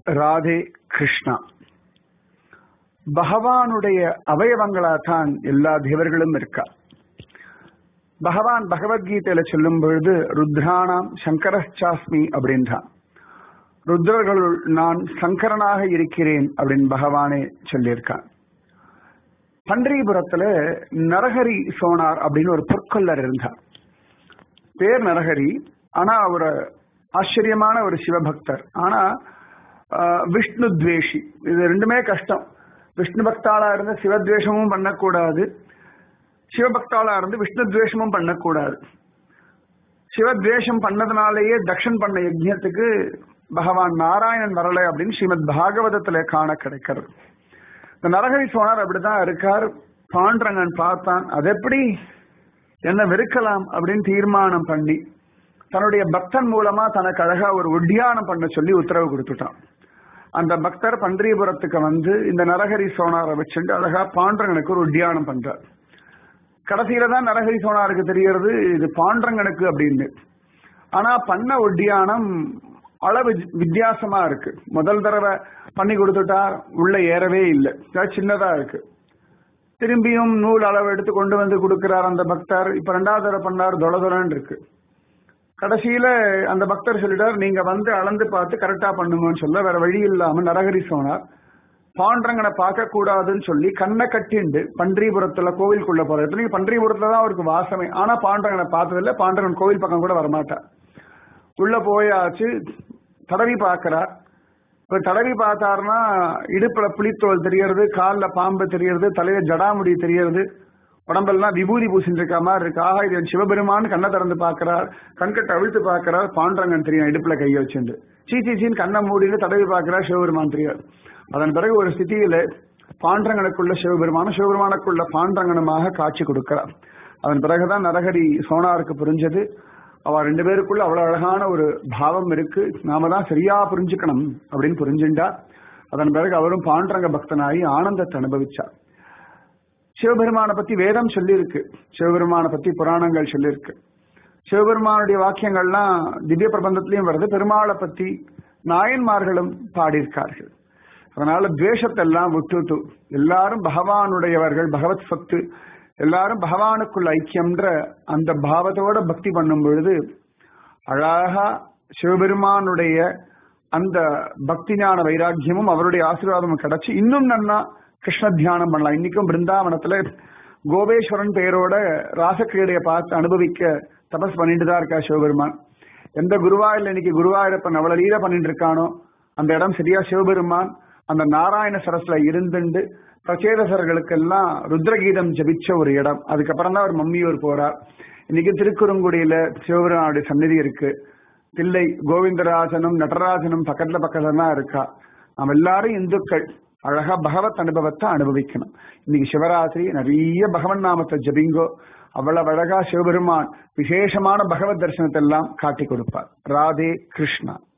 ராதே கிருஷ்ணா பகவானுடைய அவயவங்களா தான் எல்லா தேவர்களும் இருக்கா பகவான் பகவத்கீதையில சொல்லும் பொழுது ருத்ரானாம் சங்கரச்சாஸ்மி அப்படின்றான் ருத்ரர்களுள் நான் சங்கரனாக இருக்கிறேன் அப்படின்னு பகவானே சொல்லியிருக்கான் பன்றிபுரத்துல நரஹரி சோனார் அப்படின்னு ஒரு பொற்கொள்ளர் இருந்தார் பேர் நரஹரி ஆனா ஒரு ஆச்சரியமான ஒரு சிவபக்தர் ஆனா விஷ்ணு துவேஷி இது ரெண்டுமே கஷ்டம் விஷ்ணு பக்தாளா இருந்து சிவத்வேஷமும் பண்ணக்கூடாது சிவபக்தாளா இருந்து விஷ்ணு துவேஷமும் பண்ணக்கூடாது சிவத்வேஷம் பண்ணதுனாலேயே தக்ஷன் பண்ண யஜ்யத்துக்கு பகவான் நாராயணன் வரலை அப்படின்னு ஸ்ரீமத் பாகவதத்துல காண கிடைக்கிறது இந்த நரகரி சோனார் அப்படிதான் இருக்கார் பாண்டரங்கன் பார்த்தான் அது எப்படி என்ன வெறுக்கலாம் அப்படின்னு தீர்மானம் பண்ணி தன்னுடைய பக்தன் மூலமா தனக்கு அழகா ஒரு உத்தியானம் பண்ண சொல்லி உத்தரவு கொடுத்துட்டான் அந்த பக்தர் பன்றியபுரத்துக்கு வந்து இந்த நரஹரி சோனாரை வச்சுட்டு அழகா பாண்டரங்கனுக்கு ஒரு உத்தியானம் பண்றார் கடைசியில தான் நரஹரி சோனாருக்கு தெரியறது இது பாண்டரங்கனுக்கு அப்படின்னு ஆனா பண்ண ஒட்டியானம் அளவு வித்தியாசமா இருக்கு முதல் தடவை பண்ணி கொடுத்துட்டா உள்ள ஏறவே இல்லை சின்னதா இருக்கு திரும்பியும் நூல் அளவு எடுத்து கொண்டு வந்து கொடுக்கிறார் அந்த பக்தர் இப்ப ரெண்டாவது தடவை பண்ணார் தொலதொலன்னு இருக்கு கடைசியில அந்த பக்தர் சொல்லிட்டார் நீங்க வந்து அளந்து பார்த்து கரெக்டா பண்ணுங்கன்னு சொல்ல வேற வழி இல்லாம நரகரி சோனார் பாண்டரங்கனை பார்க்க கூடாதுன்னு சொல்லி கண்ணை கட்டிண்டு பன்றிபுரத்துல கோவிலுக்குள்ள போற எத்தனையும் பன்றிபுரத்துல தான் அவருக்கு வாசமே ஆனா பாண்டரங்கனை பார்த்ததில்ல பாண்டரங்கன் கோவில் பக்கம் கூட வரமாட்டார் உள்ள போயாச்சு தடவி பார்க்கிறார் இப்ப தடவி பார்த்தாருன்னா இடுப்புல புளித்தோல் தெரியறது காலில் பாம்பு தெரியறது தலையில ஜடாமுடி தெரியறது உடம்பெல்லாம் விபூதி பூசிட்டு இருக்க மாதிரி இருக்கு ஆஹா இது சிவபெருமான் கண்ணை திறந்து பார்க்கிறார் கண்கட்டை அவிழ்த்து பார்க்கிறார் பாண்டரங்கன் தெரியும் இடுப்புல கையை வச்சுட்டு சீ சீச்சின்னு கண்ணை மூடிட்டு தடவி பார்க்கிறார் சிவபெருமான் தெரியாது அதன் பிறகு ஒரு ஸ்திதியில பாண்டரங்கனுக்குள்ள சிவபெருமானும் சிவபெருமானுக்குள்ள பாண்டரங்கனுமாக காட்சி கொடுக்கிறார் அதன் பிறகுதான் நரகரி சோனாருக்கு புரிஞ்சது அவ ரெண்டு பேருக்குள்ள அவ்வளவு அழகான ஒரு பாவம் இருக்கு நாம தான் சரியா புரிஞ்சுக்கணும் அப்படின்னு புரிஞ்சுண்டா அதன் பிறகு அவரும் பாண்டரங்க பக்தனாகி ஆனந்தத்தை அனுபவிச்சார் சிவபெருமானை பத்தி வேதம் சொல்லியிருக்கு சிவபெருமானை பத்தி புராணங்கள் சொல்லியிருக்கு சிவபெருமானுடைய வாக்கியங்கள்லாம் திவ்ய பிரபந்தத்திலையும் வருது பெருமாளை பத்தி நாயன்மார்களும் பாடியிருக்கார்கள் அதனால துவேஷத்தை எல்லாம் விட்டுட்டு எல்லாரும் பகவானுடையவர்கள் பகவத் சொத்து எல்லாரும் பகவானுக்குள்ள ஐக்கியம்ன்ற அந்த பாவத்தோட பக்தி பண்ணும் பொழுது அழகா சிவபெருமானுடைய அந்த பக்தி ஞான வைராக்கியமும் அவருடைய ஆசீர்வாதமும் கிடைச்சு இன்னும் நன்னா கிருஷ்ண தியானம் பண்ணலாம் இன்னைக்கும் பிருந்தாவனத்துல கோபேஸ்வரன் பெயரோட ராசக்கிரீடையை பார்த்து அனுபவிக்க தபஸ் பண்ணிட்டு தான் இருக்கா சிவபெருமான் எந்த குருவாயில் இன்னைக்கு குருவாயூரப்பன் அவ்வளவு லீல பண்ணிட்டு இருக்கானோ அந்த இடம் சரியா சிவபெருமான் அந்த நாராயண சரஸ்ல இருந்துண்டு பிரச்சேதசர்களுக்கெல்லாம் ருத்ரகீதம் ஜபிச்ச ஒரு இடம் அதுக்கப்புறம் தான் அவர் மம்மியூர் போறார் இன்னைக்கு திருக்குறுங்குடியில சிவபெருமானுடைய சந்நிதி இருக்கு தில்லை கோவிந்தராஜனும் நடராஜனும் பக்கத்துல பக்கத்துல தான் இருக்கா நாம் எல்லாரும் இந்துக்கள் அழகா பகவத் அனுபவத்தை அனுபவிக்கணும் இன்னைக்கு சிவராத்திரி நிறைய பகவன் நாமத்தை ஜபிங்கோ அவ்வளவு அழகா சிவபெருமான் விசேஷமான பகவத் தரிசனத்தை எல்லாம் காட்டி கொடுப்பார் ராதே கிருஷ்ணா